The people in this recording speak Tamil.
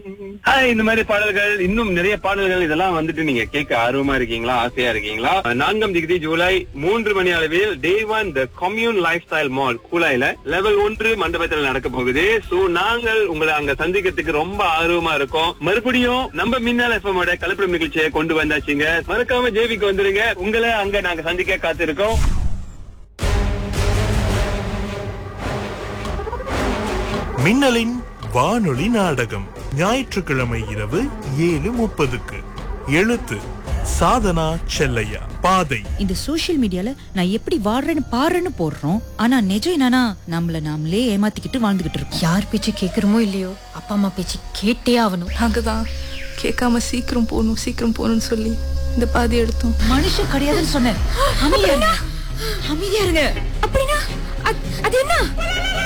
ஹாய் இந்த மாதிரி பாடல்கள் இன்னும் நிறைய பாடல்கள் இதெல்லாம் வந்துட்டு நீங்க கேட்க ஆர்வமா இருக்கீங்களா ஆசையா இருக்கீங்களா நான்காம் டிகிரி ஜூலை மூன்று மணி அளவில் day one the commune life style mall கூலாயில லெவல் ஒன்று மண்டபத்தில் நடக்க போகுது சோ நாங்கள் உங்களை அங்க சந்திக்கிறதுக்கு ரொம்ப ஆர்வமா இருக்கோம் மறுபடியும் நம்ம மின்னல் எஃப்எமோட கலப்படம் நிகழ்ச்சியை கொண்டு வந்தாச்சுங்க மறக்காம ஜேவிக்கு வந்துருங்க உங்களை அங்க நாங்க சந்திக்க காத்திருக்கோம் மின்னலின் வானொலி நாடகம் ஞாயிற்றுக்கிழமை இரவு ஏழு முப்பதுக்கு எழுத்து சாதனா செல்லையா பாதை இந்த சோஷியல் மீடியால நான் எப்படி வாழ்றேன்னு பாடுறேன்னு போடுறோம் ஆனா நிஜம் என்னன்னா நம்மள நாமளே ஏமாத்திக்கிட்டு வாழ்ந்துகிட்டு இருக்கோம் யார் பேச்சு கேட்குறோமோ இல்லையோ அப்பா அம்மா பேச்சு கேட்டே ஆகணும் நாங்கள் தான் கேட்காம சீக்கிரம் போகணும் சீக்கிரம் போகணும்னு சொல்லி இந்த பாதி எடுத்தோம் மனுஷன் கிடையாதுன்னு சொன்னேன் அமைதியா இருங்க அமைதியா இருங்க அப்படின்னா அது என்ன